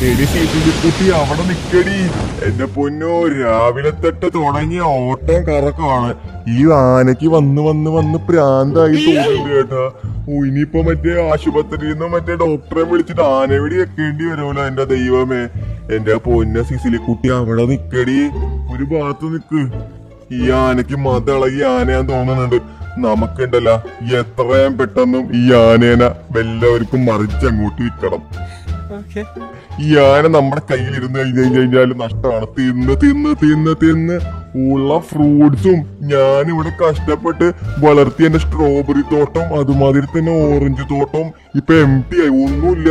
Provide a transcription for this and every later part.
എടി സീറ്റിന്റെ കുട്ടി അവിടെ നിക്കടി എന്റെ പൊന്നോ രാവിലെ തൊട്ട് തുടങ്ങിയ ഓട്ടം കറക്കമാണ് ഈ ആനയ്ക്ക് വന്ന് വന്ന് വന്ന് പ്രാന്തായി തോന്നുന്നുണ്ട് കേട്ടാ ഓ ഇനിയിപ്പോ മറ്റേ ആശുപത്രിയിൽ നിന്ന് മറ്റേ ഡോക്ടറെ വിളിച്ചിട്ട് ആനവിടി വെക്കേണ്ടി വരുമല്ലോ എന്റെ ദൈവമേ എന്റെ പൊന്ന സിസിലി കുട്ടി അവിടെ നിക്കടി ഒരു ഭാഗത്ത് നിക്ക് ഈ ആനയ്ക്ക് മതളകി ആനയാൻ തോന്നുന്നുണ്ട് നമുക്കുണ്ടല്ലോ എത്രയും പെട്ടെന്നും ഈ ആനേനെ എല്ലാവർക്കും മറിച്ചങ്ങോട്ട് വിൽക്കണം ഓക്കെ ഈ ആന നമ്മുടെ കയ്യിലിരുന്ന് കഴിഞ്ഞ് കഴിഞ്ഞാൽ നഷ്ടമാണ് തിന്ന് തിന്ന് തിന്ന് തിന്ന് ഉള്ള ഫ്രൂട്ട്സും ഞാനിവിടെ കഷ്ടപ്പെട്ട് വളർത്തിയ എന്റെ സ്ട്രോബെറി തോട്ടം അതുമാതിരി തന്നെ ഓറഞ്ച് തോട്ടം ഇപ്പൊ എം ടി ആയി ഒന്നുമില്ല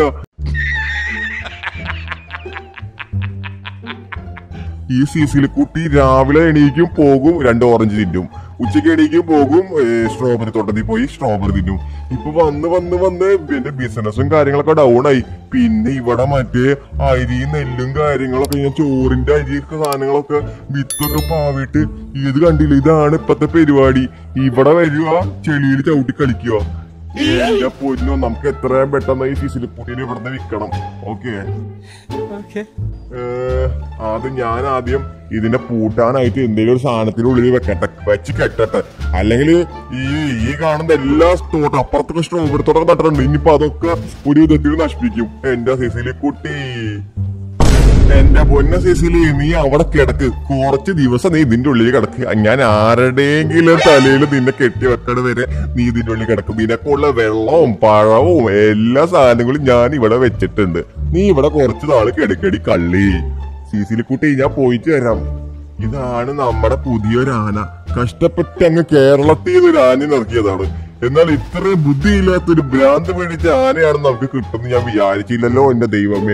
ഈ സീസിൽ കുട്ടി രാവിലെ എണീക്കും പോകും രണ്ട് ഓറഞ്ച് തിന്നും ഉച്ചയ്ക്ക് എണീക്കും പോകും സ്ട്രോബെറി തോട്ടത്തിൽ പോയി സ്ട്രോബെറി തിന്നും ഇപ്പൊ വന്ന് വന്ന് വന്ന് എന്റെ ബിസിനസ്സും കാര്യങ്ങളൊക്കെ ഡൗൺ ആയി പിന്നെ ഇവിടെ മറ്റേ അരി നെല്ലും കാര്യങ്ങളൊക്കെ ഞാൻ ചോറിന്റെ അരി സാധനങ്ങളൊക്കെ വിത്തൊക്കെ പാവിട്ട് ഇത് കണ്ടില്ല ഇതാണ് ഇപ്പത്തെ പരിപാടി ഇവിടെ വരിക ചെളിയിൽ ചവിട്ടി കളിക്കുക എന്റെ പൊന്നോ നമുക്ക് എത്രയും പെട്ടെന്ന് ഈ സീസിൽ കുട്ടീനെ ഇവിടുന്ന് വിൽക്കണം ഓക്കേ ഓക്കെ ഏഹ്, അത് ഞാൻ ആദ്യം ഇതിനെ പൂട്ടാനായിട്ട് എന്തെങ്കിലും ഒരു സാധനത്തിനുള്ളിൽ വെക്കട്ടെ വെച്ച് കെട്ടട്ടെ അല്ലെങ്കിൽ ഈ ഈ കാണുന്ന എല്ലാ തോട്ടം അപ്പുറത്തൊക്കെ സ്ട്രോബെറി തോട്ടം നട്ടിട്ടുണ്ട് ഇനിയിപ്പോ അതൊക്കെ ഒരു വിധത്തിൽ നശിപ്പിക്കും എന്റെ സിസിലി കുട്ടി എന്റെ പൊന്ന സിസിലി നീ അവിടെ കിടക്ക് കുറച്ച് ദിവസം നീ ഇതിന്റെ ഉള്ളിൽ കിടക്ക് ഞാൻ ആരുടെയെങ്കിലും തലയിൽ നിന്നെ കെട്ടി വെക്കണ വരെ നീ ഇതിന്റെ ഉള്ളിൽ കിടക്കും നിനക്കുള്ള വെള്ളവും പഴവും എല്ലാ സാധനങ്ങളും ഞാൻ ഇവിടെ വെച്ചിട്ടുണ്ട് നീ ഇവിടെ കുറച്ച് നാള് കിടക്കടി കള്ളി സിസിലി കുട്ടി ഞാൻ പോയിട്ട് വരാം ഇതാണ് നമ്മുടെ പുതിയൊരു ആന കഷ്ടപ്പെട്ട് അങ്ങ് കേരളത്തിൽ നിന്ന് ഒരു ആന ഇറക്കിയതാണ് എന്നാൽ ഇത്രയും ബുദ്ധിയില്ലാത്തൊരു ഭ്രാന്ത് പിടിച്ച ആനയാണ് നമുക്ക് കിട്ടുന്നത് ഞാൻ വിചാരിച്ചില്ലല്ലോ എന്റെ ദൈവമേ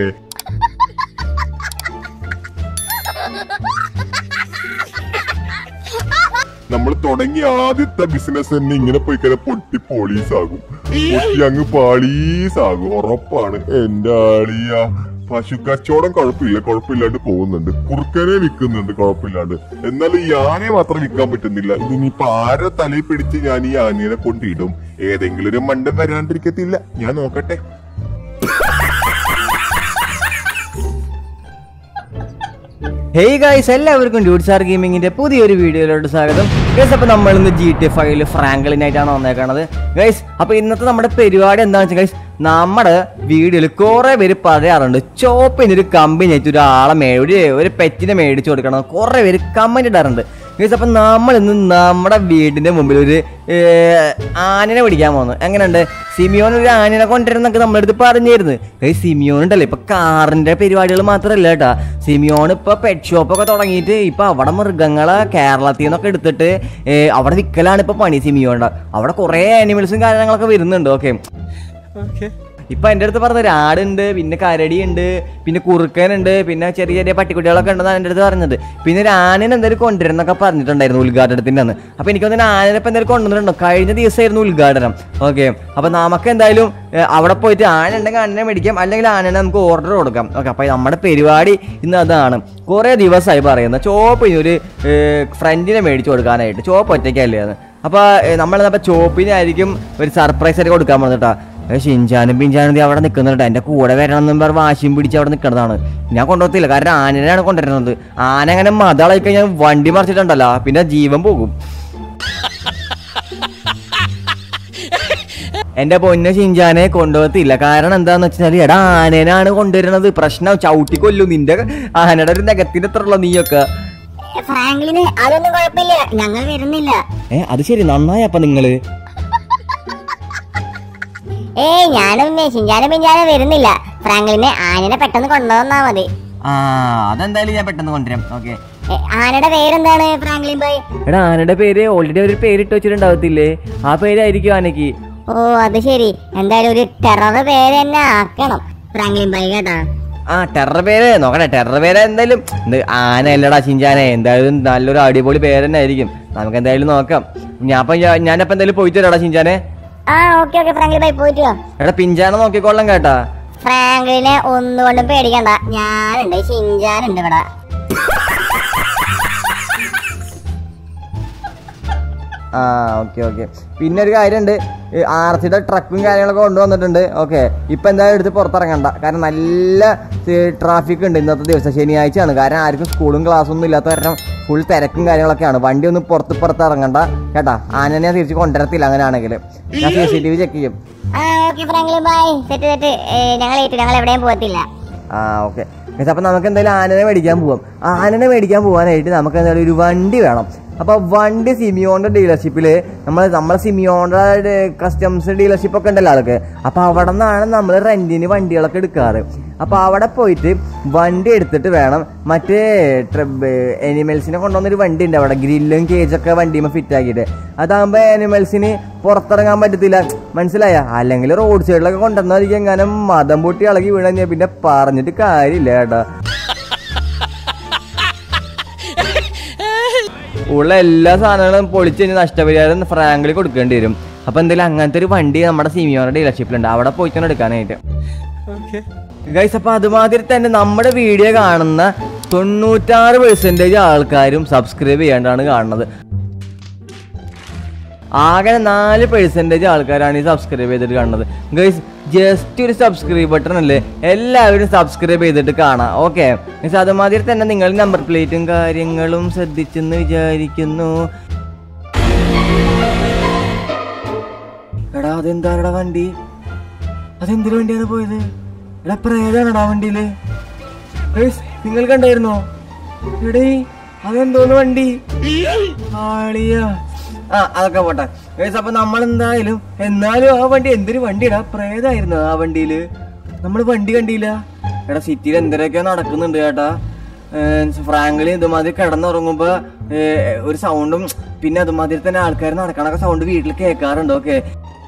നമ്മൾ തുടങ്ങിയ ആദ്യത്തെ ബിസിനസ് തന്നെ ഇങ്ങനെ പോയി കഴിഞ്ഞാൽ പൊട്ടി പോളീസാകും പൊട്ടി അങ്ങ് പാളീസാകും ഉറപ്പാണ് എന്റെ ആളിയ പശു കച്ചവടം കുഴപ്പമില്ല കുഴപ്പമില്ലാണ്ട് പോകുന്നുണ്ട് കുറുക്കനെ വിൽക്കുന്നുണ്ട് കുഴപ്പമില്ലാണ്ട് എന്നാൽ ഈ ആനയെ മാത്രം വിൽക്കാൻ പറ്റുന്നില്ല ഇതിനിപ്പോ ആരെ തലയിൽ പിടിച്ച് ഞാൻ ഈ ആനയെ കൊണ്ടിടും ഏതെങ്കിലും ഒരു മണ്ടം വരാണ്ടിരിക്കത്തില്ല ഞാൻ നോക്കട്ടെ ഹേയ് ഗൈസ് എല്ലാവർക്കും ഡ്യൂഡ് സാർ ഗെയിമിങ്ങിന്റെ പുതിയൊരു വീഡിയോയിലോട്ട് സ്വാഗതം ഗൈസ് അപ്പോൾ നമ്മൾ ഇന്ന് ജി ടി ഫൈവില് ഫ്രാങ്കളിനായിട്ടാണ് വന്നേക്കണത് ഗൈസ് അപ്പോൾ ഇന്നത്തെ നമ്മുടെ പരിപാടി എന്താണെന്ന് വെച്ചാൽ ഗൈസ് നമ്മുടെ വീഡിയോയിൽ കുറേ പേര് പറയാറുണ്ട് ചോപ്പിന് ഒരു കമ്പനി ആയിട്ട് ഒരാളെ മേ ഒരു ഒരു പെറ്റിനെ മേടിച്ചു കൊടുക്കണം കുറേ പേര് കമന്റ് ഇടാറുണ്ട് ഗൈസ് അപ്പം നമ്മൾ ഇന്ന് നമ്മുടെ വീടിന്റെ മുമ്പിൽ ഒരു ഏർ, ആനനെ പിടിക്കാൻ പോകുന്നു എങ്ങനെയുണ്ട് സിമിയോൻ ഒരു ആനനെ കൊണ്ടുവരുന്നൊക്കെ നമ്മുടെ അടുത്ത് പറഞ്ഞിരുന്നു ഗൈസ് സിമിയോൻ ഉണ്ടല്ലോ ഇപ്പൊ കാറിന്റെ പരിപാടികൾ മാത്രമല്ല കേട്ടാ സിമിയോൺ ഇപ്പൊ പെറ്റ് ഷോപ്പ് ഒക്കെ തുടങ്ങിയിട്ട് ഇപ്പൊ അവിടെ മൃഗങ്ങളെ കേരളത്തിൽ നിന്നൊക്കെ എടുത്തിട്ട് ഏ, അവിടെ വിൽക്കലാണ് ഇപ്പൊ പണി സിമിയോണ്ട അവിടെ കുറെ ആനിമൽസും കാര്യങ്ങളൊക്കെ വരുന്നുണ്ട് ഓക്കെ ഇപ്പൊ എന്റെ അടുത്ത് പറഞ്ഞ ഒരാടുണ്ട് പിന്നെ കരടിയുണ്ട് പിന്നെ കുറുക്കനുണ്ട് പിന്നെ ചെറിയ ചെറിയ പട്ടിക്കുട്ടികളൊക്കെ ഉണ്ടെന്നാണ് എന്റെ അടുത്ത് പറഞ്ഞത് പിന്നെ ഒരു ആനനെ എന്തായാലും കൊണ്ടുവരുന്നൊക്കെ പറഞ്ഞിട്ടുണ്ടായിരുന്നു ഉദ്ഘാടനത്തിന്റെ അന്ന് അപ്പൊ എനിക്ക് തോന്നുന്നു ആനനെ ഇപ്പൊ എന്തായാലും കൊണ്ടുവന്നിട്ടുണ്ടോ കഴിഞ്ഞ ദിവസമായിരുന്നു ഉദ്ഘാടനം ഓക്കെ അപ്പൊ നമുക്ക് എന്തായാലും ഏ, അവിടെ പോയിട്ട് ആന ഉണ്ടെങ്കിൽ ആനനെ മേടിക്കാം അല്ലെങ്കിൽ ആനനെ നമുക്ക് ഓർഡർ കൊടുക്കാം ഓക്കെ അപ്പൊ നമ്മുടെ പരിപാടി ഇന്ന് അതാണ് കുറെ ദിവസമായി പറയുന്നത് ചോപ്പ് ഇനി ഒരു ഫ്രണ്ടിനെ മേടിച്ചു കൊടുക്കാനായിട്ട് ചോപ്പ് ഒറ്റയ്ക്കല്ലേ അത് അപ്പൊ നമ്മളപ്പോ ചോപ്പിനായിരിക്കും ഒരു സർപ്രൈസ് ആയിട്ട് കൊടുക്കാൻ പറഞ്ഞിട്ടാ ഏ, ഷിൻചാനും പിഞ്ചാനും ദേ അവിടെ നിൽക്കുന്നുണ്ട് എന്റെ കൂടെ വരണം എന്നും പറഞ്ഞ് വാശിയും പിടിച്ച് അവിടെ നിൽക്കുന്നതാണ് ഞാൻ കൊണ്ടുപോകത്തില്ല കാരണം ആനനെയാണ് കൊണ്ടുവരുന്നത് ആന അങ്ങനെ മതാളായി കഴിഞ്ഞാൽ വണ്ടി മറിച്ചിട്ടുണ്ടല്ലോ പിന്നെ ജീവൻ പോകും എന്റെ പൊന്ന ഷിൻചാനെ കൊണ്ടുപോകത്തില്ല കാരണം എന്താന്ന് വെച്ചാൽ എടാ ആനേനാണ് കൊണ്ടുവരുന്നത് പ്രശ്നം ചവിട്ടി കൊല്ലും നിന്റെ ആനയുടെ ഒരു നഗത്തിന്റെ അത്ര ഉള്ള നീയൊക്കെ ഫ്രാങ്ക്ലിന് അതൊന്നും കുഴപ്പമില്ല ഞങ്ങൾ വരുന്നില്ല ഏ അത് ശരി നന്നായി അപ്പൊ നിങ്ങള് ഏയ് ഞാനും ഷിഞ്ചാനും പിഞ്ചാനും വരുന്നില്ല ഫ്രാങ്ക്ലിന് ആനനെ പെട്ടെന്ന് കൊണ്ടുവന്നാ മതി ആ അതെന്തായാലും ഞാൻ പെട്ടെന്ന് കൊണ്ടുവരാം ഓക്കെ ഏ, ആനയുടെ പേരെന്താണ് ഫ്രാങ്ക്ലിൻ ബോയ് എടാ ആനയുടെ പേര് ഓൾറെഡി ഒരു പേരിട്ട് വെച്ചിട്ടുണ്ടാവത്തില്ലേ ആ പേരായിരിക്കും ആനയ്ക്ക് ഓ അത് ശരി എന്തായാലും ഒരു ടെറർ പേര് തന്നെ ആക്കണം ഫ്രാങ്ക്ലിൻ ബോയ് കേട്ടാ ആ ടെറർ പേര് നോക്കട്ടെ ടെറർ പേര് എന്തായാലും എന്ത് ആന അല്ലടാ ചിഞ്ചാനെ എന്തായാലും നല്ലൊരു അടിപൊളി പേര് തന്നെ ആയിരിക്കും നമുക്ക് എന്തായാലും നോക്കാം ഞാൻ അപ്പൊ ഞാനപ്പോ എന്തായാലും പോയിട്ട് വരാടാ ചിഞ്ചാനെ ആ ഓക്കെ ഓക്കെ ഫ്രാങ്ക്ലിൻ ബോയ് പോയിട്ട് വാ എടാ പിഞ്ചാനെ നോക്കിക്കോളാം കേട്ടാ ഫ്രാങ്ക്ലിനെ ഒന്നുകൊണ്ടും പേടിക്കണ്ട ഞാനുണ്ട് ഷിഞ്ചാനുണ്ട് ഇവിടെ ആ ഓക്കെ ഓക്കെ പിന്നെ ഒരു കാര്യമുണ്ട് ആർ സിയുടെ ട്രക്കും കാര്യങ്ങളൊക്കെ കൊണ്ടുവന്നിട്ടുണ്ട് ഓക്കെ ഇപ്പൊ എന്തായാലും എടുത്ത് പുറത്തിറങ്ങണ്ട കാരണം നല്ല ട്രാഫിക് ഉണ്ട് ഇന്നത്തെ ദിവസം ശനിയാഴ്ചയാണ് കാരണം ആർക്കും സ്കൂളും ക്ലാസ്സും ഒന്നും ഇല്ലാത്ത കാരണം ഫുൾ തിരക്കും കാര്യങ്ങളൊക്കെയാണ് വണ്ടി ഒന്നും പുറത്ത് പുറത്ത് ഇറങ്ങണ്ട കേട്ടാ ആനനെ തിരിച്ച് കൊണ്ടുവരത്തില്ല അങ്ങനെയാണെങ്കിൽ ഞാൻ C C T V check ചെയ്യും ആ okay Franklin bye set set ഞങ്ങൾ ഏറ്റു ഞങ്ങൾ എവിടെയും പോകത്തില്ല ആ ഓക്കെ അപ്പൊ നമുക്ക് എന്തായാലും ആനനെ മേടിക്കാൻ പോവാം ആനനെ മേടിക്കാൻ പോകാനായിട്ട് നമുക്ക് എന്തായാലും ഒരു വണ്ടി വേണം അപ്പൊ വണ്ടി സിമിയോന്റെ ഡീലർഷിപ്പിൽ നമ്മൾ നമ്മളെ സിമിയോന്റെ കസ്റ്റംസ് ഡീലർഷിപ്പ് ഒക്കെ ഉണ്ടല്ലോ ആൾക്ക് അപ്പൊ അവിടെ നിന്നാണ് നമ്മൾ റെന്റിന് വണ്ടികളൊക്കെ എടുക്കാറ് അപ്പൊ അവിടെ പോയിട്ട് വണ്ടി എടുത്തിട്ട് വേണം മറ്റേ എനിമൽസിനെ കൊണ്ടുവന്നൊരു വണ്ടി ഉണ്ട് അവിടെ ഗ്രില്ലും കേജൊക്കെ വണ്ടിയുമ്പോൾ ഫിറ്റ് ആക്കിയിട്ട് അതാകുമ്പോ എനിമൽസിന് പുറത്തിറങ്ങാൻ പറ്റത്തില്ല മനസ്സിലായ അല്ലെങ്കിൽ റോഡ് സൈഡിലൊക്കെ കൊണ്ടുവന്നായിരിക്കും എങ്ങനെ മതം പൊട്ടി ഇളകി വീണ പിന്നെ പറഞ്ഞിട്ട് കാര്യമില്ല കേട്ടോ ഉള്ള എല്ലാ സാധനങ്ങളും പൊളിച്ച് കഴിഞ്ഞ് നഷ്ടപരിഹാരം ഫ്രാങ്കിൽ കൊടുക്കേണ്ടി വരും അപ്പൊ എന്തായാലും അങ്ങനത്തെ ഒരു വണ്ടി നമ്മുടെ സിമിയോയുടെ ഡീലർഷിപ്പിലുണ്ട് അവിടെ പോയിട്ടാണ് എടുക്കാനായിട്ട് ഗൈസ് അപ്പൊ അതുമാതിരി തന്നെ നമ്മുടെ വീഡിയോ കാണുന്ന തൊണ്ണൂറ്റാറ് പെർസെന്റേജ് ആൾക്കാരും സബ്സ്ക്രൈബ് ചെയ്യാണ്ടാണ് കാണുന്നത് ആകെ നാല് പെർസെന്റേജ് ആൾക്കാരാണ് ഈ സബ്സ്ക്രൈബ് ചെയ്തിട്ട് കാണുന്നത് ഗൈസ് ജസ്റ്റ് ഒരു സബ്സ്ക്രൈബ് ബട്ടൺ അല്ലേ എല്ലാവരും സബ്സ്ക്രൈബ് ചെയ്തിട്ട് കാണാം ഓക്കെ മീൻസ് അതുമാതിരി തന്നെ നിങ്ങൾ നമ്പർ പ്ലേറ്റും കാര്യങ്ങളും ശ്രദ്ധിച്ചെന്ന് വിചാരിക്കുന്നു എടാ അതെന്താടാ വണ്ടി അതെന്തിനു വേണ്ടിയാണ് പോയത് എടാ പ്രേതാണടാ വണ്ടിയില് ഗൈസ് നിങ്ങൾ കണ്ടായിരുന്നോ എടേ അതെന്തോന്ന് വണ്ടി ആളിയാ ആ അതൊക്കെ പോട്ടെ ഗൈസ് അപ്പൊ നമ്മൾ എന്തായാലും എന്നാലും ആ വണ്ടി എന്തൊരു വണ്ടിയാ പ്രേതായിരുന്നു ആ വണ്ടിയില് നമ്മൾ വണ്ടി കണ്ടില്ല എടാ സിറ്റിയിൽ എന്തൊക്കെയോ നടക്കുന്നുണ്ട് ചേട്ടാ ഫ്രാങ്കിളി ഇതുമാതിരി കിടന്നുറങ്ങുമ്പോ ഏ, ഒരു സൗണ്ടും പിന്നെ അതുമാതിരി തന്നെ ആൾക്കാർ നടക്കണൊക്കെ സൗണ്ട് വീട്ടിൽ കേൾക്കാറുണ്ട് ഓക്കെ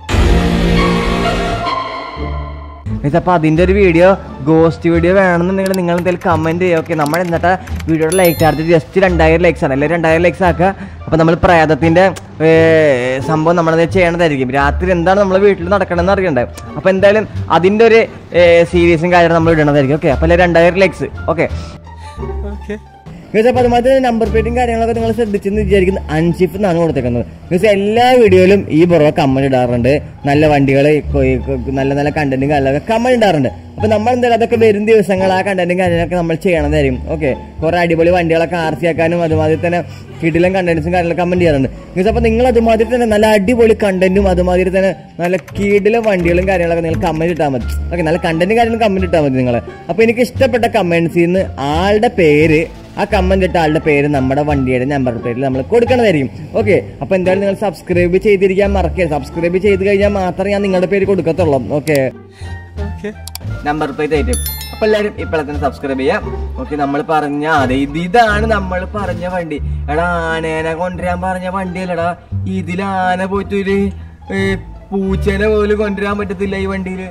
അപ്പൊ അതിന്റെ ഒരു വീഡിയോ ഗോസ്റ്റ് വീഡിയോ വേണമെന്നുണ്ടെങ്കിൽ നിങ്ങൾ എന്തെങ്കിലും കമന്റ് ചെയ്യുക ഓക്കെ നമ്മൾ എന്നിട്ട് വീഡിയോയുടെ ലൈക്ക് ചാർജ് ജസ്റ്റ് രണ്ടായിരം ലൈക്സ് ആണ് അല്ലെങ്കിൽ രണ്ടായിരം ലൈക്സ് ആക്കുക അപ്പൊ നമ്മൾ പ്രേതത്തിന്റെ ഏ, സംഭവം നമ്മളത് ചെയ്യണതായിരിക്കും രാത്രി എന്താണ് നമ്മൾ വീട്ടിൽ നടക്കണമെന്ന് അറിയണ്ടേ അപ്പൊ എന്തായാലും അതിന്റെ ഒരു സീരീസും കാര്യം നമ്മൾ ഇടണതായിരിക്കും ഓക്കെ അപ്പൊ അല്ലെങ്കിൽ രണ്ടായിരം ലൈക്സ് ഓക്കെ അപ്പൊ അതുമാതിരി നമ്പർ പ്ലേറ്റും കാര്യങ്ങളൊക്കെ നിങ്ങൾ ശ്രദ്ധിച്ചെന്ന് വിചാരിക്കുന്നത് അൻഷിഫ് എന്നാണ് കൊടുത്തേക്കുന്നത് മീൻസ് എല്ലാ വീഡിയോയിലും ഈ ബുറോ കമ്മൽ ഇടാറുണ്ട് നല്ല വണ്ടികൾ നല്ല നല്ല കണ്ടന്റും കാര്യങ്ങളൊക്കെ കമ്മൽ ഇടാറുണ്ട് അപ്പൊ നമ്മൾ എന്തായാലും അതൊക്കെ വരും ദിവസങ്ങൾ ആ കണ്ടന്റും കാര്യങ്ങളൊക്കെ നമ്മൾ ചെയ്യണതായിരിക്കും ഓക്കെ കുറെ അടിപൊളി വണ്ടികളൊക്കെ ആർസിയാക്കാനും അതുമാതിരി തന്നെ കിടിലം കണ്ടന്റ്സും കാര്യങ്ങളൊക്കെ കമന്റ് ചെയ്യാറുണ്ട് മീൻസ് അപ്പൊ നിങ്ങൾ അതുമാതിരി തന്നെ നല്ല അടിപൊളി കണ്ടന്റും അതുമാതിരി തന്നെ നല്ല കിടിലം വണ്ടികളും കാര്യങ്ങളൊക്കെ നിങ്ങൾ കമന്റ് ഇട്ടാൽ മതി ഓക്കെ നല്ല കണ്ടന്റും കാര്യങ്ങളും കമന്റ് ഇട്ടാൽ മതി നിങ്ങൾ അപ്പൊ എനിക്ക് ഇഷ്ടപ്പെട്ട കമന്റ്സിൽ നിന്ന് ആളുടെ പേര് ആ കമന്റ് ഇട്ട ആളുടെ പേര് നമ്മുടെ വണ്ടിയുടെ നമ്പർ പ്ലേറ്റിൽ നമ്മൾ കൊടുക്കണതായിരിക്കും ഓക്കെ അപ്പൊ എന്തായാലും നിങ്ങൾ സബ്സ്ക്രൈബ് ചെയ്തിരിക്കാൻ മറക്കരുത് സബ്സ്ക്രൈബ് ചെയ്ത് കഴിഞ്ഞാൽ മാത്രമേ ഞാൻ നിങ്ങളുടെ പേര് കൊടുക്കത്തുള്ളൂ ഓക്കെ നമ്പർ പ്ലേറ്റ് ആയിട്ട് അപ്പൊ എല്ലാവരും ഇപ്പോഴെ തന്നെ സബ്സ്ക്രൈബ് ചെയ്യാം ഓക്കെ നമ്മൾ പറഞ്ഞ അതെ ഇത് ഇതാണ് നമ്മൾ പറഞ്ഞ വണ്ടി എടാ ആനേനെ കൊണ്ടുവരാൻ പറഞ്ഞ വണ്ടിയല്ലടാ ഇതിൽ ആന പോയിട്ട് ഒരു ഏ, പൂച്ചേനെ പോലും കൊണ്ടുവരാൻ പറ്റത്തില്ല ഈ വണ്ടിയില്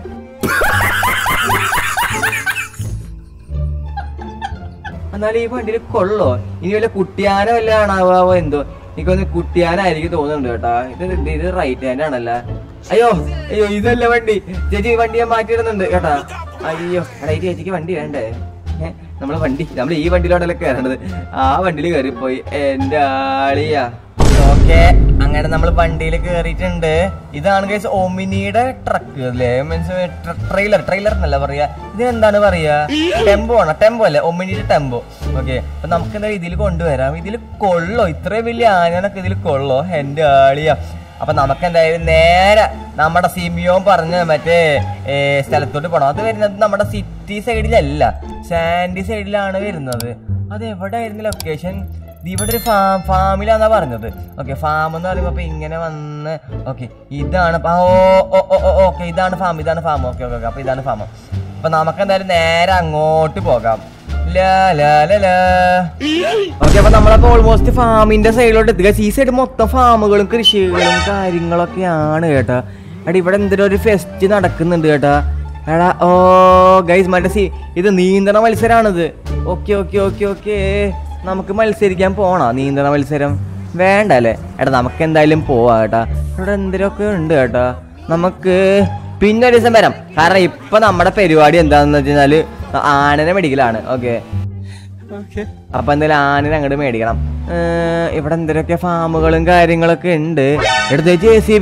എന്നാൽ ഈ വണ്ടിയിൽ കൊള്ളോ ഇനി വല്ല കുട്ടിയാന വല്ല കാണാവോ എന്തോ എനിക്കൊന്ന് കുട്ടിയാനായിരിക്കും തോന്നുന്നുണ്ട് കേട്ടാ ഇത് ഇത് ഇത് റൈറ്റ് ഹാൻഡ് ആണല്ല അയ്യോ അയ്യോ ഇതല്ല വണ്ടി ചേച്ചി വണ്ടി ഞാൻ മാറ്റിയിടുന്നുണ്ട് കേട്ടാ അയ്യോ എടാ ഈ ചേച്ചിക്ക് വണ്ടി വേണ്ടേ ഏഹ് നമ്മള് വണ്ടി നമ്മൾ ഈ വണ്ടിയിലോട്ടല്ലേ കയറേണ്ടത് ആ വണ്ടിയിൽ കയറിപ്പോയി എന്റെ ആളിയാ ഓക്കെ അങ്ങനെ നമ്മൾ വണ്ടിയിൽ കയറിയിട്ടുണ്ട് ഇതാണ് ഗൈസ് ഒമിനിയുടെ ട്രക്ക് അല്ലേ മീൻസ് ട്രെയിലർ ട്രെയിലർ എന്നല്ല പറയാ ഇത് എന്താണ് പറയാ ടെമ്പോ ആണ് ടെമ്പോ അല്ലേ ഒമിനിയുടെ ടെമ്പോ ഓക്കെ അപ്പൊ നമുക്ക് എന്താ ഇതിൽ കൊണ്ടുവരാം ഇതിൽ കൊള്ളോ ഇത്രയും വലിയ ആനനൊക്കെ ഇതിൽ കൊള്ളോ എന്റെ ആളിയാ അപ്പൊ നമുക്ക് എന്തായാലും നേരെ നമ്മുടെ സിമിയോൻ പറഞ്ഞ മറ്റേ ഏ, സ്ഥലത്തോട്ട് പോകണം അത് വരുന്നത് നമ്മുടെ സിറ്റി സൈഡിലല്ല സാൻഡി സൈഡിലാണ് വരുന്നത് അത് എവിടെയായിരുന്നു ലൊക്കേഷൻ ഇവിടെ ഒരു ഫാം ഫാമിലാന്നാ പറഞ്ഞത് ഓക്കെ ഫാം എന്ന് പറയുമ്പോ അപ്പൊ ഇങ്ങനെ വന്ന് ഓക്കെ ഇതാണ് പ- oh oh oh oh okay ഇതാണ് ഫാം ഇതാണ് ഫാം ഓക്കെ ഓക്കെ ഓക്കെ അപ്പൊ ഇതാണ് ഫാം അപ്പൊ നമുക്ക് എന്തായാലും നേരെ അങ്ങോട്ട് പോകാം ലാ, ലാ, ലാ, ലാ. ഓക്കെ അപ്പൊ നമ്മളപ്പോ ഓൾമോസ്റ്റ് ഫാമിന്റെ സൈഡിലോട്ട് എത്തുക ഈ സൈഡ് മൊത്തം ഫാമുകളും കൃഷികളും കാര്യങ്ങളൊക്കെയാണ് കേട്ടാ എടാ ഇവിടെ എന്തൊരു ഒരു ഫെസ്റ്റ് നടക്കുന്നുണ്ട് കേട്ടാ എടാ ഓ ഗൈസ് മറ്റേ സി ഇത് നീന്തണ മത്സരമാണിത് ഓക്കെ ഓക്കെ ഓക്കെ ഓക്കെ നമുക്ക് മത്സരിക്കാൻ പോണോ നീന്തണ മത്സരം വേണ്ട അല്ലേ എടാ നമുക്ക് എന്തായാലും പോവാ കേട്ടാ ഇവിടെ എന്തിനൊക്കെ ഉണ്ട് കേട്ടാ നമുക്ക് പിന്നെ ഒരു ദിവസം വരാം കാരണം ഇപ്പൊ നമ്മുടെ പരിപാടി എന്താണെന്ന് വെച്ച് കഴിഞ്ഞാല് ആനനെ മേടിക്കലാണ് ഓക്കെ അപ്പൊ എന്തായാലും ആനനെ അങ്ങോട്ട് മേടിക്കണം ഏർ, ഇവിടെ എന്തൊക്കെ ഫാമുകളും കാര്യങ്ങളൊക്കെ ഉണ്ട് എടുത്ത് J C B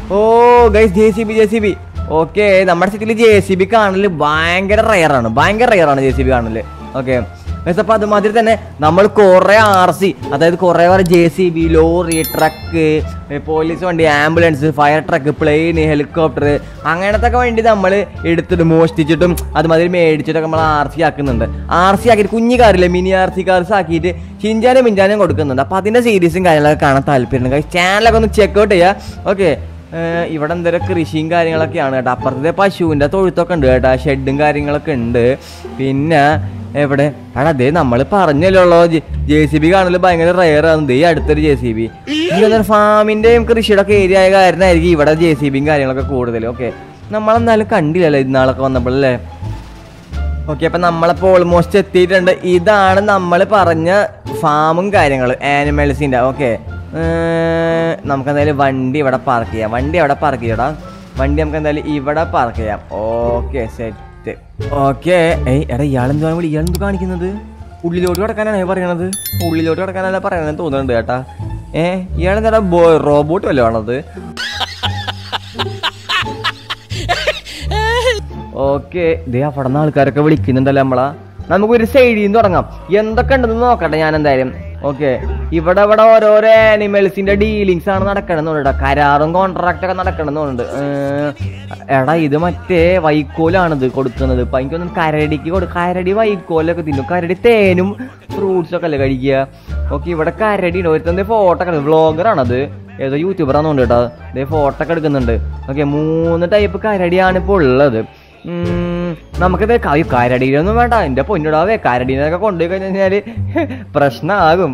oh guys J C B J C B okay നമ്മുടെ സിറ്റിയിൽ ജെ സി ബി കാണല് ഭയങ്കര റയറാണ് ഭയങ്കര റയറാണ് ജെ സി ബി കാണല് ഓക്കെ ഗൈസ് അപ്പോൾ അതുമാതിരി തന്നെ നമ്മൾ കുറേ ആർ സി അതായത് കുറേ പേര് J C B lorry truck police വണ്ടി ambulance fire truck plane helicopter അങ്ങനത്തെ ഒക്കെ വണ്ടി നമ്മൾ എടുത്തിട്ട് മോഷ്ടിച്ചിട്ടും അതുമാതിരി മേടിച്ചിട്ടൊക്കെ നമ്മൾ ആർ സി ആക്കുന്നുണ്ട് ആർ സി ആക്കിയിട്ട് കുഞ്ഞു കാറില്ലേ മിനി ആർ സി കാർസ് ആക്കിയിട്ട് ചിഞ്ചാനും മിഞ്ചാനും കൊടുക്കുന്നുണ്ട് അപ്പോൾ അതിൻ്റെ സീരീസും കാര്യങ്ങളൊക്കെ കാണാൻ താല്പര്യമുണ്ട് ചാനലൊക്കെ ഒന്ന് ചെക്കൗട്ട് ചെയ്യുക ഓക്കെ ഇവിടെ എന്തൊരു കൃഷിയും കാര്യങ്ങളൊക്കെയാണ് കേട്ടോ അപ്പുറത്തെ പശുവിൻ്റെ തൊഴുത്തൊക്കെ ഉണ്ട് കേട്ടോ ഷെഡും കാര്യങ്ങളൊക്കെ ഉണ്ട് പിന്നെ എവിടെ എടാ ദേ നമ്മൾ പറഞ്ഞല്ലോ ജെ സി ബി കാണല് ഭയങ്കര റയർ ആണ് ദേ അടുത്തൊരു ജെ സി ബി ഫാമിന്റെയും കൃഷിയുടെ ഒക്കെ ഏരിയ ആയ കാരണമായിരിക്കും ഇവിടെ ജെ സി ബിയും കാര്യങ്ങളൊക്കെ കൂടുതൽ ഓക്കെ നമ്മളെന്നാലും കണ്ടില്ലല്ലോ ഇന്നാളൊക്കെ വന്നപ്പോഴല്ലേ ഓക്കെ അപ്പൊ നമ്മളിപ്പോ ഓൾമോസ്റ്റ് എത്തിയിട്ടുണ്ട് ഇതാണ് നമ്മൾ പറഞ്ഞ ഫാമും കാര്യങ്ങൾ ആനിമൽസിന്റെ ഓക്കെ നമുക്ക് എന്തായാലും വണ്ടി ഇവിടെ പാർക്ക് ചെയ്യാം വണ്ടി അവിടെ പാർക്ക് ചെയ്യടാ വണ്ടി നമുക്ക് എന്തായാലും ഇവിടെ പാർക്ക് ചെയ്യാം ഓക്കെ സെറ്റ് ഓക്കെ ഏയ് എടാ ഇയാളെന്തുവാ വിളി ഇയാളെന്ത് കാണിക്കുന്നത് ഉള്ളിലോട്ട് കിടക്കാനാണ് പറയണത് ഉള്ളിലോട്ട് കിടക്കാനല്ല പറയണെന്ന് തോന്നുന്നുണ്ട് ചേട്ടാ ഏ ഇയാളെന്താ ബോ റോബോട്ട് വല്ലതും ആണത് ഓക്കെ ദേ അവിടെ നിന്ന് ആൾക്കാരൊക്കെ വിളിക്കുന്നുണ്ടല്ലോ നമ്മളാ നമുക്കൊരു സൈഡിൽ നിന്ന് തുടങ്ങാം എന്തൊക്കെ ഉണ്ടെന്ന് നോക്കട്ടെ ഞാൻ എന്തായാലും ഓക്കെ ഇവിടെ ഇവിടെ ഓരോരോ ആനിമൽസിന്റെ ഡീലിങ്സ് ആണ് നടക്കണമെന്നുണ്ട് കരാറും കോൺട്രാക്ട് ഒക്കെ നടക്കണമെന്നുണ്ട് എടാ ഇത് മറ്റേ വൈക്കോലാണിത് കൊടുക്കുന്നത് ഇപ്പൊ എനിക്കൊന്നും കരടിക്ക് കൊടു കരടി വൈക്കോലൊക്കെ തിന്നും കരടി തേനും ഫ്രൂട്ട്സ് ഒക്കെ അല്ലേ കഴിക്കുക ഓക്കെ ഇവിടെ കരടി ഉണ്ട് ഒരുത്തന്റെ ഫോട്ടോ ഒക്കെ വ്ളോഗറാണത് ഏതോ യൂട്യൂബർ ആണെന്നുണ്ട് കേട്ടോ ഇതേ ഫോട്ടോ ഒക്കെ എടുക്കുന്നുണ്ട് ഓക്കെ മൂന്ന് ടൈപ്പ് കരടിയാണ് ഇപ്പോൾ ഉള്ളത് ഉം, നമുക്കിത് കൈ കരടിയിലൊന്നും വേണ്ട എന്റെ പൊന്നിടാവേ കരടീനൊക്കെ കൊണ്ടുപോയി കഴിഞ്ഞാല് പ്രശ്നമാകും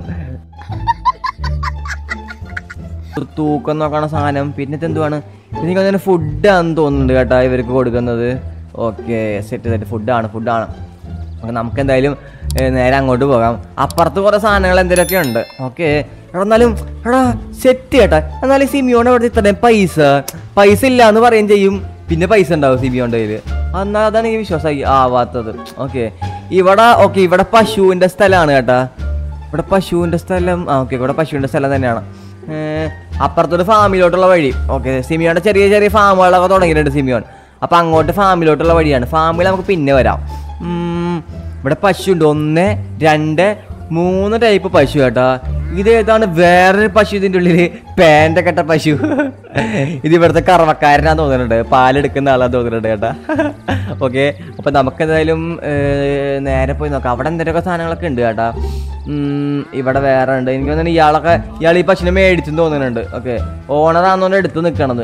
തൂക്കം നോക്കണ സാധനം പിന്നെ ഇത് എന്തുവാണ് എനിക്ക് അങ്ങനെ ഫുഡാന്ന് തോന്നുന്നുണ്ട് കേട്ടോ ഇവർക്ക് കൊടുക്കുന്നത് ഓക്കെ സെറ്റ് സെറ്റ് ഫുഡാണ് ഫുഡാണ് അപ്പം നമുക്ക് എന്തായാലും ഏ, നേരെ അങ്ങോട്ട് പോകാം അപ്പുറത്ത് കുറേ സാധനങ്ങൾ എന്തെങ്കിലുമൊക്കെ ഉണ്ട് ഓക്കെ എടാ എന്നാലും എടാ സെറ്റ് കേട്ടാ എന്നാലും സിമിയോണ്ട് അവിടെ ഇത്രയും പൈസ പൈസ ഇല്ല എന്ന് പറയുകയും ചെയ്യും പിന്നെ പൈസ ഉണ്ടാവും സിമിയോണ്ട് കയ്യിൽ എന്നാൽ അതാണ് എനിക്ക് വിശ്വാസമായി ആവാത്തത് ഓക്കെ ഇവിടെ ഓക്കെ ഇവിടെ പശുവിൻ്റെ സ്ഥലമാണ് കേട്ടാ ഇവിടെ പശുവിൻ്റെ സ്ഥലം ആ ഓക്കെ ഇവിടെ പശുവിൻ്റെ സ്ഥലം തന്നെയാണ് ഏർ, അപ്പുറത്തൊരു ഫാമിലോട്ടുള്ള വഴി ഓക്കെ സിമിയോന്റെ ചെറിയ ചെറിയ ഫാമുകളൊക്കെ തുടങ്ങിയിട്ടുണ്ട് സിമിയോൺ അപ്പം അങ്ങോട്ട് ഫാമിലോട്ടുള്ള വഴിയാണ് ഫാമിൽ നമുക്ക് പിന്നെ വരാം ഉം, ഇവിടെ പശു ഉണ്ട് ഒന്ന് രണ്ട് മൂന്ന് ടൈപ്പ് പശു കേട്ടാ ഇത് ഏതാണ് വേറൊരു പശു ഇതിൻ്റെ ഉള്ളിൽ പാൻ്റ് കെട്ട പശു ഇത് ഇവിടുത്തെ കറവക്കാരനാന്ന് തോന്നുന്നുണ്ട് പാലെടുക്കുന്ന ആളാന്ന് തോന്നുന്നുണ്ട് കേട്ടാ ഓക്കെ അപ്പം നമുക്ക് എന്തായാലും ഏർ, നേരെ പോയി നോക്കാം അവിടെ എന്തെങ്കിലുമൊക്കെ സാധനങ്ങളൊക്കെ ഉണ്ട് കേട്ടാ ഉം, ഇവിടെ വേറെ ഉണ്ട് എനിക്ക് തോന്നുന്നു ഇയാളൊക്കെ ഇയാൾ ഈ പശുവിനെ മേടിച്ചെന്ന് തോന്നുന്നുണ്ട് ഓക്കെ ഓണറാന്നോണ്ട് എടുത്ത് നിൽക്കണത്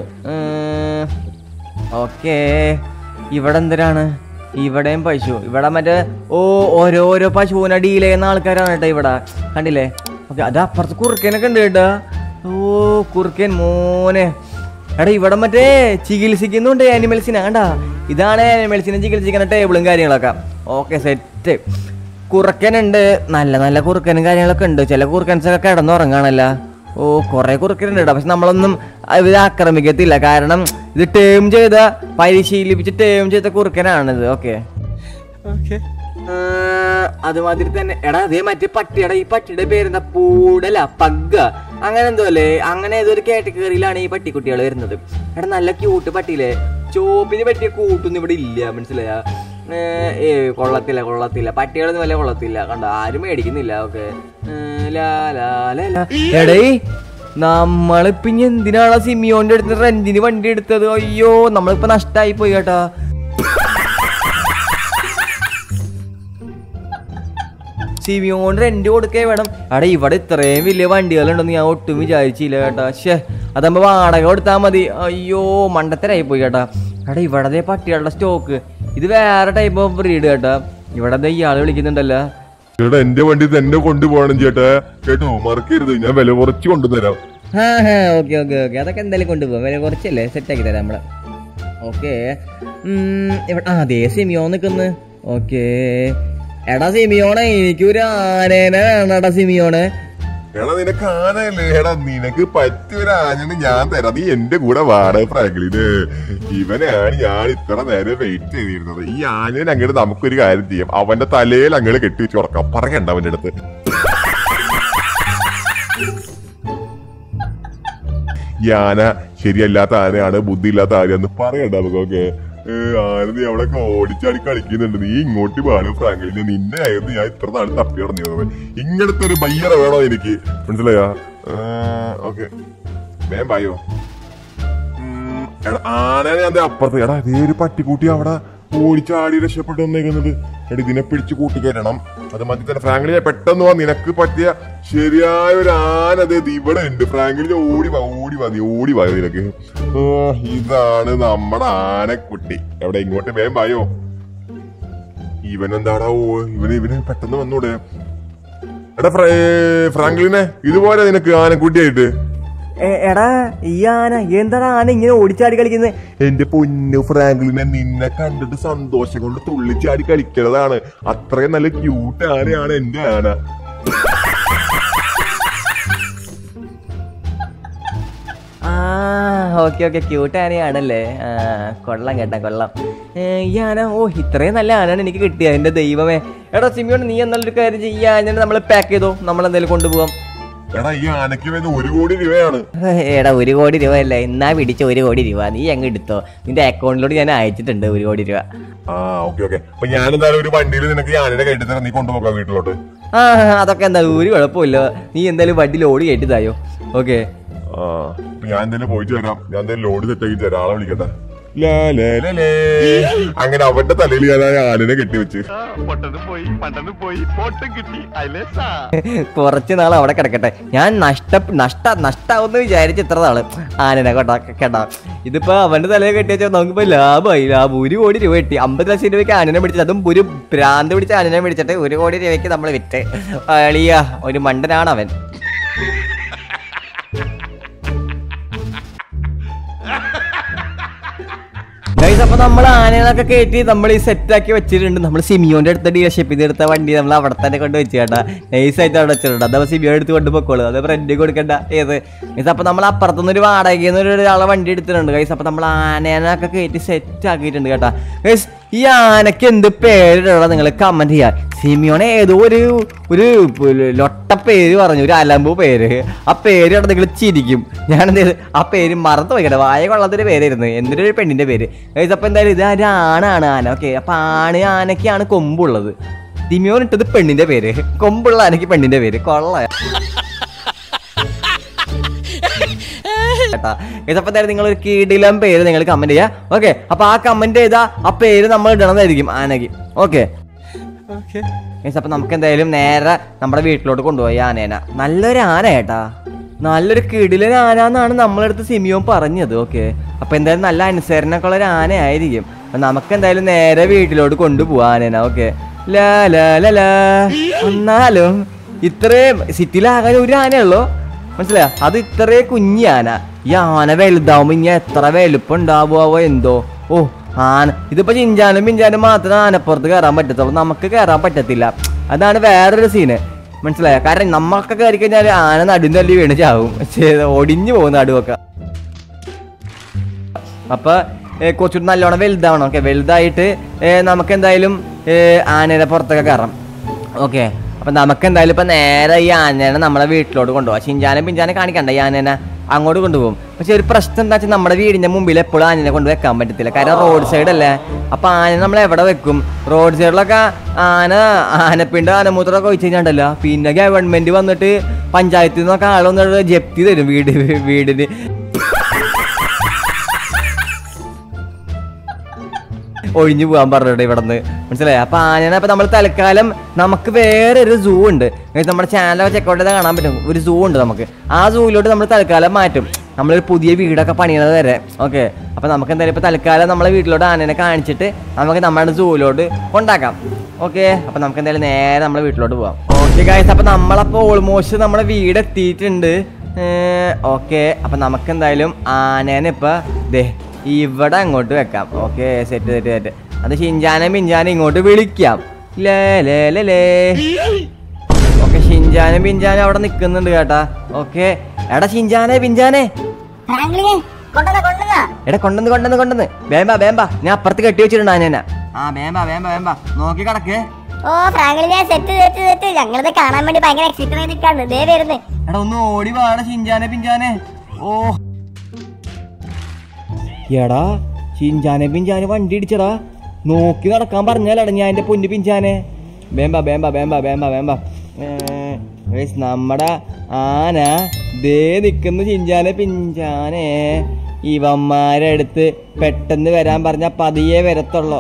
ഓക്കെ ഇവിടെ എന്തിനാണ് ഇവിടെയും പശു ഇവിടെ മറ്റേ ഓ ഓരോരോ പശുവിനെ ഡീൽ ചെയ്യുന്ന ആൾക്കാരാണ് കേട്ടോ ഇവിടെ കണ്ടില്ലേ ഓക്കെ അത് അപ്പുറത്ത് കുറുക്കനൊക്കെ ഉണ്ട് കേട്ടോ ഓ കുറുക്കൻ മോനെ എടാ ഇവിടെ മറ്റേ ചികിത്സിക്കുന്നുണ്ട് ആനിമൽസിനെ കണ്ടാ ഇതാണ് ആനിമൽസിനെ ചികിത്സിക്കുന്ന ടേബിളും കാര്യങ്ങളൊക്കെ ഓക്കെ സെറ്റ് കുറുക്കനുണ്ട് നല്ല നല്ല കുറുക്കനും കാര്യങ്ങളൊക്കെ ഉണ്ട് ചില കുറുക്കൻസ് ഒക്കെ കിടന്നുറങ്ങാണല്ല ഓ കുറെ കുറുക്കനുണ്ട് കേട്ടോ പക്ഷെ നമ്മളൊന്നും ഇത് ആക്രമിക്കത്തില്ല കാരണം ഇത് ടേം ചെയ്ത പരിശീലിപ്പിച്ച് ടേം ചെയ്ത കുറുക്കനാണിത് ഓക്കെ അതുമാതിരി തന്നെ എടാ അതേ മറ്റേ പട്ടിയുടെ ഈ പട്ടിയുടെ പേരെന്താ പൂടല പഗ്ഗ അങ്ങനെ എന്തോ അല്ലേ അങ്ങനെ ഏതൊരു കാറ്റഗറിയിലാണ് ഈ പട്ടിക്കുട്ടികൾ വരുന്നത് എടാ നല്ല ക്യൂട്ട് പട്ടിയില്ലേ ചോപ്പിന് പറ്റിയ കൂട്ടൊന്നും ഇവിടെ ഇല്ല മനസ്സിലായ ഏ കൊള്ളത്തില്ല കൊള്ളത്തില്ല പട്ടികളൊന്നും വല്ല കൊള്ളത്തില്ല കണ്ട ആരും മേടിക്കുന്നില്ല ഓക്കെ എടേ നമ്മളിപ്പോ ഇനി എന്തിനാണ് സിമിയോന്റെ അടുത്ത് റെന്റിന് വണ്ടി എടുത്തത് അയ്യോ നമ്മളിപ്പോ നഷ്ടായി പോയി കേട്ടാ സിമിയോണ്ട് റെന്റ് കൊടുക്കേ വേണം അവിടെ ഇവിടെ ഇത്രയും വലിയ വണ്ടികളുണ്ടെന്ന് ഞാൻ ഒട്ടും വിചാരിച്ചില്ല കേട്ടാ ഷേ അതാകുമ്പോ വാടക കൊടുത്താൽ മതി അയ്യോ മണ്ടത്തരായി പോയി കേട്ടാ എടാ ഇവിടെ ദേ പട്ടികളുടെ സ്റ്റോക്ക് ഇത് വേറെ ടൈപ്പ് ഓഫ് ബ്രീഡ് കേട്ടാ ഇവിടെ ദേ ഇയാള് വിളിക്കുന്നുണ്ടല്ലോ ചേട്ടാ എന്റെ വണ്ടി തന്നെ കൊണ്ടുപോകണം ചേട്ടാ കേട്ടോ മറക്കരുത് ഞാൻ വില കുറച്ച് കൊണ്ടുതരാം ആ ഹാ ഓക്കെ ഓക്കെ ഓക്കെ അതൊക്കെ എന്തായാലും കൊണ്ടുപോകാം വില കുറച്ചല്ലേ സെറ്റാക്കി തരാം നമ്മള് ഓക്കെ ഇവിടെ ആ ദേ സിമിയോ നിൽക്കുന്നു ഓക്കെ എടാ സിമിയോണെ എനിക്കൊരു ആനേനെ വേണടാ സിമിയോണെ എടാ നിനക്ക് ആനയല്ലേ എടാ നിനക്ക് പറ്റിയൊരു ആനയാണ് ഞാൻ തരാം നീ എന്റെ കൂടെ വാടക ഫ്രാങ്ക്ലിന് ഇവനെയാണ് ഞാൻ ഇത്ര നേരം വെയിറ്റ് ചെയ്തിരുന്നത് ഈ ആനയെ അങ്ങോട്ട് നമുക്കൊരു കാര്യം ചെയ്യാം അവന്റെ തലയിൽ അങ്ങോട്ട് കെട്ടിവെച്ച് ഉറക്കാം പറയണ്ട അവന്റെ അടുത്ത് ഈ ആന ശരിയല്ലാത്ത ആനയാണ് ബുദ്ധി ഇല്ലാത്ത ആനയാന്ന് പറയണ്ട നമുക്കൊക്കെ ആന നീ അവിടെ ഓടിച്ചാടി കളിക്കുന്നുണ്ട് നീ ഇങ്ങോട്ട് പാടും ഫ്രാങ്കലിന് നിന്നെ ആയിരുന്നു ഞാൻ ഇത്ര നാൾ തപ്പി നടന്നത് ഇങ്ങനത്തെ ഒരു ബയ്യറ വേണോ എനിക്ക് മനസ്സിലായോ ഓക്കെ വേം പായോ ഉം, എടാ, ആനനെ ഞാൻ ദേ അപ്പുറത്ത് എടാ അതേ ഒരു പട്ടിക്കുട്ടി അവിടെ ഓടിച്ചാടി രക്ഷപ്പെട്ട് വന്നേക്കുന്നത് എടാ ഇതിനെ പിടിച്ച് കൂട്ടിക്കയറ്റണം അത് മതി തന്നെ ഫ്രാങ്ക്ലിനെ പെട്ടെന്ന് വാ നിനക്ക് പറ്റിയ ശരിയായ ഒരു ആന അതേ ഇവിടെ ഉണ്ട് ഫ്രാങ്ക്ലിനെ ഓടി വാ ഓടി വാ നീ ഓടി വാ നിനക്ക് ആ, ഇതാണ് നമ്മുടെ ആനക്കുട്ടി എവിടെ ഇങ്ങോട്ട് വേഗം വായോ ഇവനെന്താടാ ഓ ഇവന് ഇവന് പെട്ടെന്ന് വന്നൂടെ എടാ ഫ്ര- ഫ്രാങ്ക്ലിനെ ഇതുപോലെ നിനക്ക് ആനക്കുട്ടിയായിട്ട് എ- എടാ ഈ ആന എന്താടാ ആന ഇങ്ങനെ ഓടിച്ചാടി കളിക്കുന്നത് എന്റെ പൊന്നു ഫ്രാങ്ക്ലിനെ നിന്നെ കണ്ടിട്ട് സന്തോഷം കൊണ്ട് തുള്ളിച്ചാടി കളിക്കുന്നതാണ് അത്രയും നല്ല ക്യൂട്ട് ആനയാണ് എന്റെ ആന ആ ഓക്കെ ഓക്കെ ക്യൂട്ട് ആനയാണല്ലേ ആ കൊള്ളാം കേട്ടാ കൊള്ളാം ഏ, ഈ ആന ഓ ഇത്രയും നല്ല ആനയാണ് എനിക്ക് കിട്ടിയത് എന്റെ ദൈവമേ എടാ സിമിയോൺ നീ എന്നാലൊരു കാര്യം ചെയ്യാ ആനനെ നമ്മൾ പാക്ക് ചെയ്തോ നമ്മൾ എന്തെങ്കിലും കൊണ്ടുപോകാം എടാ ഈ ആനയ്ക്ക് വരുന്ന ഒരു കോടി രൂപയാണ് എടാ ഒരു കോടി രൂപ അല്ലേ എന്നാ പിടിച്ച ഒരു കോടി രൂപ നീ അങ്ങ് എടുത്തോ നിന്റെ അക്കൗണ്ടിലോട്ട് ഞാൻ അയച്ചിട്ടുണ്ട് ഒരു കോടി രൂപ ആ ഓക്കെ ഓക്കെ അപ്പൊ ഞാൻ എന്തായാലും ഒരു വണ്ടിയിൽ നിനക്ക് ഈ ആനയുടെ കയറ്റി തരാം നീ കൊണ്ടുപോകാം വീട്ടിലോട്ട് ആ അതൊക്കെ എന്താ ഒരു കുഴപ്പമില്ല നീ എന്തായാലും വണ്ടി ലോഡ് കയറ്റിതായോ ഓക്കെ ആ അപ്പൊ ഞാൻ എന്തായാലും പോയിട്ട് വരാം ഞാൻ എന്തായാലും ലോഡ് സെറ്റാക്കി തരാം ആളെ വിളിക്കട്ടെ ലാ, ലാ, ലാ, ലാ. അങ്ങനെ അവന്റെ തലയിൽ ഞാൻ ആ ആനനെ കെട്ടിവെച്ച് പൊട്ടനും പോയി പണ്ടനും പോയി ഫോട്ടും കിട്ടി അയലേസാ കുറച്ച് നാൾ അവിടെ കിടക്കട്ടെ ഞാൻ നഷ്ട നഷ്ട നഷ്ടാവുമെന്ന് വിചാരിച്ച് ഇത്ര നാള് ആനനെ കേട്ടോ കേട്ടാ ഇതിപ്പോ അവന്റെ തലയിൽ കെട്ടിയാൽ നമുക്കിപ്പോ ലാഭമായി ലാഭം ഒരു കോടി രൂപ കിട്ടി അമ്പത് ലക്ഷം രൂപയ്ക്ക് ആനനെ പിടിച്ചത് അതും ഒരു ഭ്രാന്ത് പിടിച്ച ആനനെ പിടിച്ചിട്ട് ഒരു കോടി രൂപയ്ക്ക് നമ്മൾ വിറ്റ് അളിയ ഒരു മണ്ടനാണ് അവൻ ഗൈസ് അപ്പൊ നമ്മൾ ആനകളൊക്കെ കയറ്റി നമ്മൾ ഈ സെറ്റ് ആക്കി വെച്ചിട്ടുണ്ട് നമ്മൾ സിമിയോന്റെ അടുത്ത ഡീലർഷിപ്പ് ഇത് എടുത്ത വണ്ടി നമ്മൾ അവിടെ തന്നെ കൊണ്ട് വെച്ച് കേട്ടാ നൈസ് ആയിട്ട് അവിടെ വെച്ചിട്ടുണ്ട് അത് സിമിയോ എടുത്ത് കൊണ്ട് പൊക്കോളൂ അത് റെന്റ് കൊടുക്കണ്ട ഏത് ഗൈസ് അപ്പൊ നമ്മൾ അപ്പുറത്തുനിന്ന് ഒരു വാടകയിൽ നിന്ന് ഒരാളെ വണ്ടി എടുത്തിട്ടുണ്ട് ഗൈസ് അപ്പൊ നമ്മൾ ആനേനൊക്കെ കയറ്റി സെറ്റ് ആക്കിയിട്ടുണ്ട് കേട്ടാ ഗൈസ് ഈ ആനക്ക് എന്ത് പേരിടണം നിങ്ങൾ കമന്റ് ചെയ്യാൻ സിമിയോനെ ഏതോ ഒരു ഒരു ലൊട്ട പേര് പറഞ്ഞു ഒരു അലമ്പു പേര് ആ പേര് കണ്ട് നിങ്ങൾ ചിരിക്കും ഞാൻ എന്ത് ചെയ്തു ആ പേര് മറന്നു പോയിക്കട്ടെ വായ കൊള്ളാത്തൊരു പേരായിരുന്നു എന്തൊരു ഒരു പെണ്ണിന്റെ പേര് ഗൈസ് അപ്പൊ എന്തായാലും ഇത് ഒരു ആണാണ് ആന ഓക്കെ അപ്പൊ ആണ് ആനയ്ക്കാണ് കൊമ്പുള്ളത് സിമിയോൻ ഇട്ടത് പെണ്ണിന്റെ പേര് കൊമ്പുള്ള ആനയ്ക്ക് പെണ്ണിന്റെ പേര് കൊള്ള കേട്ടാ ഇതപ്പോ തന്നെ നിങ്ങൾ ഒരു കീടിലം പേര് നിങ്ങൾ കമന്റ് ചെയ്യാ ഓക്കെ അപ്പൊ ആ കമന്റ് ചെയ്താ ആ പേര് നമ്മൾ ഇടണതായിരിക്കും ആനയ്ക്ക് ഓക്കെ അപ്പൊ നമുക്ക് എന്തായാലും നേരെ നമ്മുടെ വീട്ടിലോട്ട് കൊണ്ടുപോയി ആനേന നല്ലൊരു ആന കേട്ടാ നല്ലൊരു കിടിലൻ ആന എന്നാണ് നമ്മളടുത്ത് സിമിയോൻ പറഞ്ഞത് ഓക്കെ അപ്പൊ എന്തായാലും നല്ല അനുസരണമൊക്കെ ഉള്ള ഒരു ആന ആയിരിക്കും അപ്പൊ നമുക്ക് എന്തായാലും നേരെ വീട്ടിലോട്ട് കൊണ്ടുപോവാ ആനേന ഓക്കെ ലാ ലാ ലാ ലാ എന്നാലും ഇത്രയും സിറ്റിയിലാകാൻ ഒരു ആനയുള്ളൂ മനസ്സിലായോ അത് ഇത്രേ കുഞ്ഞി ആന ഈ ആന വലുതാവുമ്പോ ഇനി എത്ര വലുപ്പം ഉണ്ടാവുമോ എന്തോ ഓ ആന ഇതിപ്പോ ചിഞ്ചാനും പിഞ്ചാനും മാത്രം ആനപ്പുറത്ത് കയറാൻ പറ്റത്തുള്ളൂ നമുക്ക് കയറാൻ പറ്റത്തില്ല അതാണ് വേറൊരു സീന് മനസ്സിലായോ കാരണം നമ്മൾക്ക് കയറി കഴിഞ്ഞാൽ ആന നടും തല്ലി വീണ് ചാവും ശ്ശേ, ഒടിഞ്ഞു പോകും നടുവൊക്കെ അപ്പൊ ഏ, കുറച്ചുകൂടി നല്ലോണം വലുതാവണം ഓക്കെ വലുതായിട്ട് ഏ, നമുക്ക് എന്തായാലും ഏ, ആനയുടെ പുറത്തൊക്കെ കയറാം ഓക്കെ അപ്പൊ നമുക്ക് എന്തായാലും ഇപ്പൊ നേരെ ഈ ആനേനെ നമ്മളെ വീട്ടിലോട്ട് കൊണ്ടുപോകാം ചിഞ്ചാനെ പിഞ്ചാനെ കാണിക്കണ്ട ഈ ആനേനെ അങ്ങോട്ട് കൊണ്ടുപോകും പക്ഷെ ഒരു പ്രശ്നം എന്താ വെച്ചാൽ നമ്മുടെ വീടിന്റെ മുമ്പിൽ എപ്പോഴും ആനനെ കൊണ്ട് വെക്കാൻ പറ്റത്തില്ല കാരണം റോഡ് സൈഡ് അല്ലേ അപ്പൊ ആന നമ്മൾ എവിടെ വെക്കും റോഡ് സൈഡിലൊക്കെ ആന ആനപ്പിണ്ട് ആനമൂത്രമൊക്കെ ഒഴിച്ച് കഴിഞ്ഞാണ്ടല്ലോ പിന്നെ ഗവൺമെന്റ് വന്നിട്ട് പഞ്ചായത്തിൽ നിന്നൊക്കെ ആളൊന്ന് ജപ്തി തരും വീട് വീടിന് ഒഴിഞ്ഞു പോകാൻ പറഞ്ഞിട്ട് ഇവിടെ നിന്ന് മനസ്സിലായി അപ്പൊ ആനനെ അപ്പൊ നമ്മൾ തൽക്കാലം നമുക്ക് വേറെ ഒരു സൂ ഉണ്ട് അതായത് നമ്മുടെ ചാനലൊക്കെ ചെക്കൗട്ട് ചെയ്താൽ കാണാൻ പറ്റും ഒരു സൂ ഉണ്ട് നമുക്ക് ആ സൂവിലോട്ട് നമ്മൾ തൽക്കാലം മാറ്റും നമ്മളൊരു പുതിയ വീടൊക്കെ പണിയണത് വരെ ഓക്കെ അപ്പൊ നമുക്ക് എന്തായാലും ഇപ്പൊ തൽക്കാലം നമ്മളെ വീട്ടിലോട്ട് ആനനെ കാണിച്ചിട്ട് നമുക്ക് നമ്മുടെ സൂവിലോട്ട് കൊണ്ടാക്കാം ഓക്കെ അപ്പൊ നമുക്ക് എന്തായാലും നേരെ നമ്മളെ വീട്ടിലോട്ട് പോവാം ഓക്കെ ഗായ്സ് അപ്പൊ നമ്മളപ്പോ ഓൾമോസ്റ്റ് നമ്മുടെ വീട് എത്തിയിട്ടുണ്ട് ഓക്കെ അപ്പൊ നമുക്ക് എന്തായാലും ആനേനെ ഇപ്പൊ ദേ ഇവിടെ അങ്ങോട്ട് വെക്കാം ഓക്കെ സെറ്റ് സെറ്റ് സെറ്റ് അത് ഷിൻജാനെ മിഞ്ചാനെ ഇങ്ങോട്ട് വിളിക്കാം ലേ ലേ ലേ ലേ ഓക്കെ ഷിൻജാനും പിഞ്ചാനും അവിടെ നിൽക്കുന്നുണ്ട് കേട്ടാ ഓക്കെ എടാ ഷിൻജാനെ പിഞ്ചാനെ ഫ്രാങ്ക്ലിനെ കൊണ്ടുവന്ന കൊണ്ടുവന്ന എടാ കൊണ്ടുവന്ന് കൊണ്ടുവന്ന് കൊണ്ടുവന്ന് വേമ്പ വേമ്പ ഞാൻ അപ്പുറത്ത് കെട്ടി വെച്ചിട്ടുണ്ട് ആനേന ആ വേമ്പ വേമ്പ വേമ്പ നോക്കി കിടക്കേ ഓ ഫ്രാങ്ക്ലിനെ സെറ്റ് സെറ്റ് സെറ്റ് ഞങ്ങളിത് കാണാൻ വേണ്ടി ഭയങ്കര എക്സൈറ്റഡ് ആയി നിൽക്കാണ് ദേ വരുന്നേ എടാ ഒന്ന് ഓടി വാട ഷിൻജാനെ പിഞ്ചാനെ ഓ എടാ ചിഞ്ചാനെ പിഞ്ചാനെ വണ്ടി ഇടിച്ചടാ നോക്കി നടക്കാൻ പറഞ്ഞാലടാ ഞാൻ എൻ്റെ പൊന്നു പിഞ്ചാനെ വേമ്പ വേമ്പ വേമ്പ വേമ്പ വേമ്പ നമ്മടെ ആന ദേ നിൽക്കുന്ന ചിഞ്ചാനെ പിഞ്ചാനെ ഇവന്മാരെ അടുത്ത് പെട്ടെന്ന് വരാൻ പറഞ്ഞ പതിയെ വരത്തുള്ളൂ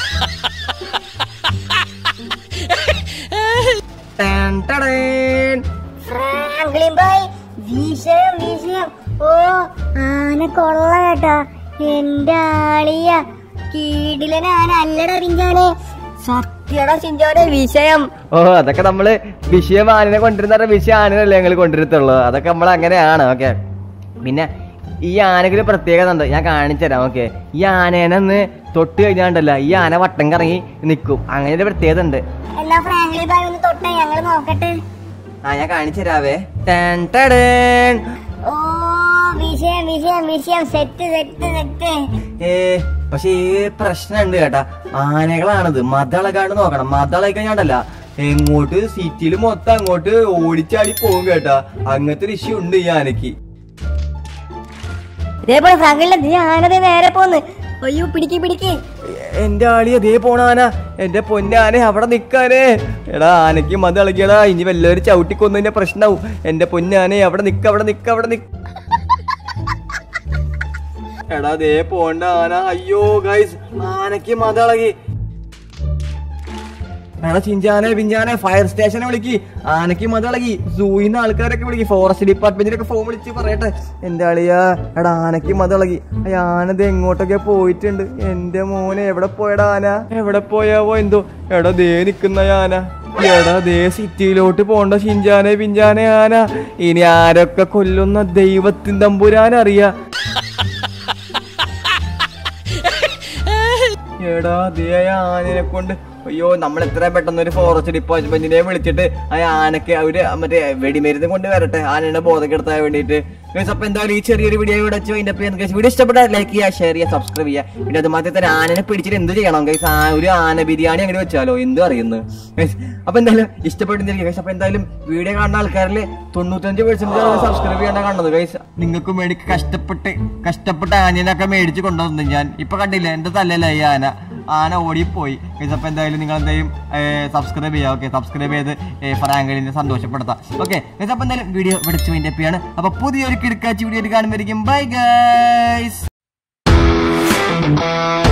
ടാൻ ടടേൻ. ഫ്രാങ്ക്ലിൻ ബോയ് വിഷയം വിഷയം ഓ ആന കൊള്ള കേട്ടാ എന്റെ ആളിയ കീടിലൻ ആന അല്ലടാ പിഞ്ചാനെ സത്യടാ ചിഞ്ചോനെ വിഷയം ഓ അതൊക്കെ നമ്മള് വിഷയം ആനനെ കൊണ്ടിരുന്ന വിഷയം ആനനല്ലേ ഞങ്ങൾ കൊണ്ടിരുത്തുള്ളൂ അതൊക്കെ നമ്മൾ അങ്ങനെയാണ് ഓക്കെ പിന്നെ ഈ ആനയ്ക്ക് ഒരു പ്രത്യേകത ഉണ്ട് ഞാൻ കാണിച്ചു തരാം ഓക്കെ ഈ ആനേനെ ഒന്ന് തൊട്ട് കഴിഞ്ഞാണ്ടല്ല ഈ ആന വട്ടം കറങ്ങി നിൽക്കും അങ്ങനെ ഒരു പ്രത്യേകത ഉണ്ട് എന്നാ ഫ്രാങ്ക്ലിൻ ബോയ് ഒന്ന് തൊട്ടേ ഞങ്ങള് നോക്കട്ടെ ആ ഞാൻ കാണിച്ചു തരാവേ ടാൻ ടടേൻ. ഓ വിഷയം വിഷയം വിഷയം സെറ്റ് സെറ്റ് സെറ്റ് ഏ പക്ഷെ ഈ പ്രശ്നമുണ്ട് കേട്ടാ ആനകളാണിത് മതളകാണ്ട് നോക്കണം മതളയി കഴിഞ്ഞാണ്ടല്ല എങ്ങോട്ട് സിറ്റിയിൽ മൊത്തം അങ്ങോട്ട് ഓടിച്ചാടി പോകും കേട്ടാ അങ്ങനത്തെ ഒരു ഇഷ്യൂ ഉണ്ട് ഈ ആനക്ക് ഇതേപോലെ ഫ്രാങ്ക്ലിന്റെ ആനത് നേരെ പോന്ന് അയ്യോ പിടിക്ക് പിടിക്ക് എന്റെ ആളി അതേ പോണ ആന എന്റെ പൊന്നാനെ അവിടെ നിക്കാനേ എടാ ആനയ്ക്ക് മത ഇളകിയടാ ഇനി വല്ലവരും ചവിട്ടി കൊന്നതിന്റെ പ്രശ്നവും എന്റെ പൊന്നാനെ അവിടെ നിക്ക അവിടെ നിക്ക അവിടെ നിക്ക എടാ ദേ പോണ്ട ആന അയ്യോ ഗൈസ് ആനയ്ക്ക് മത ഇളകി എടാ ചിഞ്ചാനെ പിഞ്ചാനെ ഫയർ സ്റ്റേഷനെ വിളിക്ക് ആനയ്ക്ക് മത ഇളകി സൂയിന്ന് ആൾക്കാരൊക്കെ വിളിക്ക് ഫോറസ്റ്റ് ഡിപ്പാർട്ട്മെന്റിലൊക്കെ ഫോൺ വിളിച്ച് പറയട്ടെ എന്റെ അളിയാ എടാ ആനയ്ക്ക് മത ഇളകി ആ ആനത് എങ്ങോട്ടൊക്കെ പോയിട്ടുണ്ട് എന്റെ മോനെ എവിടെ പോയടാ ആന എവിടെ പോയാവോ എന്തോ എടാ ദേ നിക്കുന്ന ആന എടാ ദേ സിറ്റിയിലോട്ട് പോണ്ട ചിഞ്ചാനെ പിഞ്ചാനെ ആന ഇനി ആരൊക്കെ കൊല്ലുന്ന ദൈവത്തിൻ തമ്പുരാൻ അറിയാ എടാ ദേ ആ ആനനെ കൊണ്ട് അയ്യോ നമ്മൾ എത്ര പെട്ടെന്ന് ഒരു ഫോറസ്റ്റ് ഡിപ്പാർട്ട്മെന്റിനെ വിളിച്ചിട്ട് ആ ആനക്ക് അവര് മറ്റേ വെടിമരുന്ന് കൊണ്ട് വരട്ടെ ആനയുടെ ബോധക്കെടുത്താൻ വേണ്ടിയിട്ട് Guys, അപ്പൊ എന്തായാലും ഈ ചെറിയൊരു വീഡിയോ ഇവിടെ വെച്ചു അതിന്റെ വീഡിയോ ഇഷ്ടപ്പെട്ടാൽ ലൈക്ക് ചെയ്യുക ഷെയർ ചെയ്യുക സബ്സ്ക്രൈബ് ചെയ്യുക പിന്നെ അത് മാത്രമേ തന്നെ ആനനെ പിടിച്ചിട്ട് എന്ത് ചെയ്യണം ഗൈസ് ആ ഒരു ആന ബിരിയാണി അങ്ങനെ വെച്ചാലോ എന്ത് അറിയുന്നു Guys, അപ്പൊ എന്തായാലും ഇഷ്ടപ്പെട്ടിരിക്കും ഗൈസ് അപ്പൊ എന്തായാലും വീഡിയോ കാണുന്ന ആൾക്കാരിൽ തൊണ്ണൂറ്റഞ്ച് പെർസെന്റ് സബ്സ്ക്രൈബ് ചെയ്യേണ്ട കാണുന്നത് ഗൈസ് നിങ്ങൾക്ക് വേണ്ടി കഷ്ടപ്പെട്ട് കഷ്ടപ്പെട്ട് ആനേനൊക്കെ മേടിച്ച് കൊണ്ടുവന്നു ഞാൻ ഇപ്പൊ കണ്ടില്ല എന്റെ തല്ലല്ല ഈ ആന ആന ഓടിപ്പോയി ഗൈസ് അപ്പൊ എന്തായാലും നിങ്ങൾ എന്തായാലും സബ്സ്ക്രൈബ് ചെയ്യുക ഓക്കെ സബ്സ്ക്രൈബ് ചെയ്ത് ഫ്രാങ്കലിനെ സന്തോഷപ്പെടുത്താം ഓക്കെ ഗൈസ് അപ്പൊ എന്തായാലും വീഡിയോ വിളിച്ചു വേണ്ടി ആണ് അപ്പൊ പുതിയൊരു കിടക്കാച്ചി വീഡിയോ കാണുമ്പോഴേക്കും ബൈ ഗൈസ്